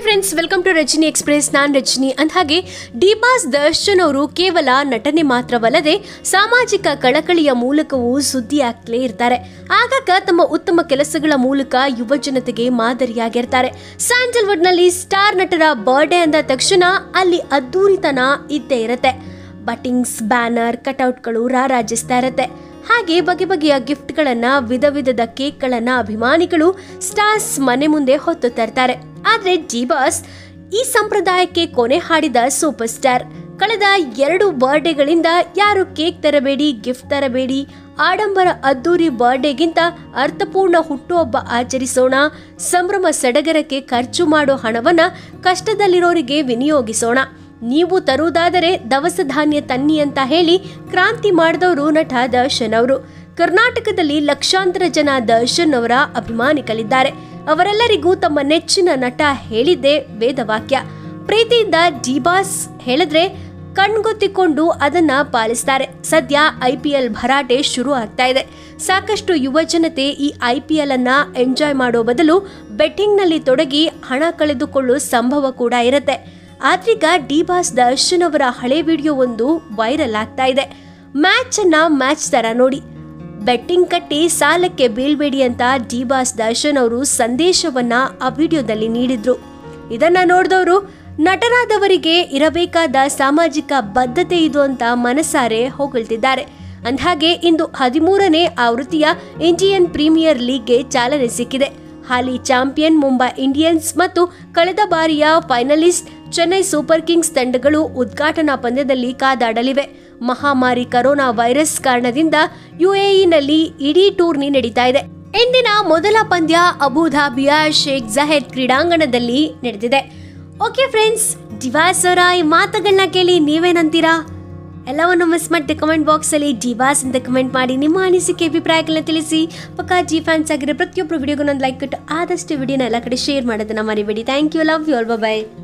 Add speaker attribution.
Speaker 1: friends welcome to Rajani express ನಾನ್ ರಜನಿ ಅಂದಹಾಗೆ D boss Darshan ಅವರು ಕೇವಲ ನಟನೆ ಮಾತ್ರವಲ್ಲದೆ ಸಾಮಾಜಿಕ ಕಳಕಳಿಯ ಮೂಲಕವೂ ಸುದ್ದಿ ಆಗ್ತಲೇ ಇರ್ತಾರೆ ಆಗಾಗ ತಮ್ಮ ಉತ್ತಮ ಕೆಲಸಗಳ ಮೂಲಕ ಯುವ ಜನತೆಗೆ ಮಾದರಿಯಾಗಿರ್ತಾರೆ ಸ್ಯಾಂಡಲ್ವುಡ್ನಲ್ಲಿ ಸ್ಟಾರ್ ನಟರ ಬರ್ಡೇ ಅಂದ ತಕ್ಷಣ ಅಲ್ಲಿ ಅದ್ದೂರಿತನ ಇದ್ದೇ ಇರುತ್ತೆ ಬಟ್ಟಿಂಗ್ಸ್ ಬ್ಯಾನರ್ ಕಟೌಟ್ಗಳು ರಾರಾಜಿಸ್ತಾ ಇರುತ್ತೆ ಹಾಗೆ ಬಗೆ ಬಗೆಯ ಗಿಫ್ಟ್ಗಳನ್ನ ವಿಧ ವಿಧದ ಕೇಕ್ಗಳನ್ನ ಅಭಿಮಾನಿಗಳು ಸ್ಟಾರ್ಸ್ ಮನೆ ಮುಂದೆ ಹೊತ್ತು ತರ್ತಾರೆ ಆದ್ರೆ ಬಾಸ್ ಈ ಸಂಪ್ರದಾಯಕ್ಕೆ ಕೊನೆ ಹಾಡಿದ ಸೂಪರ್ ಸ್ಟಾರ್ ಕಳೆದ ಎರಡು ಬರ್ಡೇಗಳಿಂದ ಯಾರು ಕೇಕ್ ತರಬೇಡಿ ಗಿಫ್ಟ್ ತರಬೇಡಿ ಆಡಂಬರ ಅದ್ದೂರಿ ಬರ್ಡೇಗಿಂತ ಅರ್ಥಪೂರ್ಣ ಹುಟ್ಟುಹಬ್ಬ ಆಚರಿಸೋಣ ಸಂಭ್ರಮ ಸಡಗರಕ್ಕೆ ಖರ್ಚು ಮಾಡೋ ಹಣವನ್ನ ಕಷ್ಟದಲ್ಲಿರೋರಿಗೆ ವಿನಿಯೋಗಿಸೋಣ ನೀವು ತರುವುದಾದರೆ ದವಸ ಧಾನ್ಯ ತನ್ನಿ ಅಂತ ಹೇಳಿ ಕ್ರಾಂತಿ ಮಾಡಿದವರು ನಟ ದರ್ಶನ್ ಅವರು ಕರ್ನಾಟಕದಲ್ಲಿ ಲಕ್ಷಾಂತರ ಜನ ದರ್ಶನ್ ಅವರ ಅಭಿಮಾನಿಗಳಿದ್ದಾರೆ ಅವರೆಲ್ಲರಿಗೂ ತಮ್ಮ ನೆಚ್ಚಿನ ನಟ ಹೇಳಿದ್ದೇ ವೇದವಾಕ್ಯ ಪ್ರೀತಿಯಿಂದ ಡಿಬಾಸ್ ಹೇಳಿದ್ರೆ ಕಣ್ಗೊತ್ತಿಕೊಂಡು ಅದನ್ನ ಪಾಲಿಸ್ತಾರೆ ಸದ್ಯ ಐ ಪಿ ಎಲ್ ಭರಾಟೆ ಶುರು ಆಗ್ತಾ ಇದೆ ಸಾಕಷ್ಟು ಯುವ ಜನತೆ ಈ ಐ ಪಿ ಎಲ್ ಅನ್ನ ಎಂಜಾಯ್ ಮಾಡೋ ಬದಲು ಬೆಟ್ಟಿಂಗ್ನಲ್ಲಿ ತೊಡಗಿ ಹಣ ಕಳೆದುಕೊಳ್ಳೋ ಸಂಭವ ಕೂಡ ಇರುತ್ತೆ ಆದ್ರೀಗ ಡಿ ಬಾಸ್ ದರ್ಶನ್ ಅವರ ಹಳೆ ವಿಡಿಯೋ ಒಂದು ವೈರಲ್ ಆಗ್ತಾ ಇದೆ ಮ್ಯಾಚ್ ಅನ್ನ ಮ್ಯಾಚ್ ತರ ನೋಡಿ ಬೆಟ್ಟಿಂಗ್ ಕಟ್ಟಿ ಸಾಲಕ್ಕೆ ಬೀಳ್ಬೇಡಿ ಅಂತ ಡಿ ಬಾಸ್ ದರ್ಶನ್ ಅವರು ಸಂದೇಶವನ್ನ ಆ ವಿಡಿಯೋದಲ್ಲಿ ನೀಡಿದ್ರು ಇದನ್ನ ನೋಡಿದವರು ನಟರಾದವರಿಗೆ ಇರಬೇಕಾದ ಸಾಮಾಜಿಕ ಬದ್ಧತೆ ಇದು ಅಂತ ಮನಸಾರೆ ಹೊಗಳ್ತಿದ್ದಾರೆ ಅಂದ್ಹಾಗೆ ಇಂದು ಹದಿಮೂರನೇ ಆವೃತ್ತಿಯ ಇಂಡಿಯನ್ ಪ್ರೀಮಿಯರ್ ಲೀಗ್ಗೆ ಚಾಲನೆ ಸಿಕ್ಕಿದೆ ಹಾಲಿ ಚಾಂಪಿಯನ್ ಮುಂಬೈ ಇಂಡಿಯನ್ಸ್ ಮತ್ತು ಕಳೆದ ಬಾರಿಯ ಫೈನಲಿಸ್ಟ್ ಚೆನ್ನೈ ಸೂಪರ್ ಕಿಂಗ್ಸ್ ತಂಡಗಳು ಉದ್ಘಾಟನಾ ಪಂದ್ಯದಲ್ಲಿ ಕಾದಾಡಲಿವೆ ಮಹಾಮಾರಿ ಕರೋನಾ ವೈರಸ್ ಕಾರಣದಿಂದ ಯುಎಇನಲ್ಲಿ ಇಡೀ ಟೂರ್ನಿ ನಡೀತಾ ಇದೆ ಇಂದಿನ ಮೊದಲ ಪಂದ್ಯ ಅಬುಧಾಬಿಯ ಶೇಖ್ ಜಹೆದ್ ಕ್ರೀಡಾಂಗಣದಲ್ಲಿ ನಡೆದಿದೆ ಓಕೆ ಫ್ರೆಂಡ್ಸ್ ಡಿವಾಸ್ ಅವರ ಈ ಮಾತುಗಳನ್ನ ಕೇಳಿ ನೀವೇನಂತೀರಾ ಎಲ್ಲವನ್ನು ಮಿಸ್ ಮಾಡಿದೆ ಕಮೆಂಟ್ ಬಾಕ್ಸಲ್ಲಿ ಡಿವಾಸ್ ಅಂತ ಕಮೆಂಟ್ ಮಾಡಿ ನಿಮ್ಮ ಅನಿಸಿಕೆ ಅಭಿಪ್ರಾಯಗಳನ್ನ ತಿಳಿಸಿ ಪಕ್ಕಾ ಜಿ ಫ್ಯಾನ್ಸ್ ಆಗಿರೋ ಪ್ರತಿಯೊಬ್ಬರು ವಿಡಿಯೋಗೂ ಒಂದು ಲೈಕ್ ಕೊಟ್ಟು ಆದಷ್ಟು ವಿಡಿಯೋನ ಎಲ್ಲ ಕಡೆ ಶೇರ್ ಮಾಡೋದನ್ನ ಮರಿಬೇಡಿ thank you love you all bye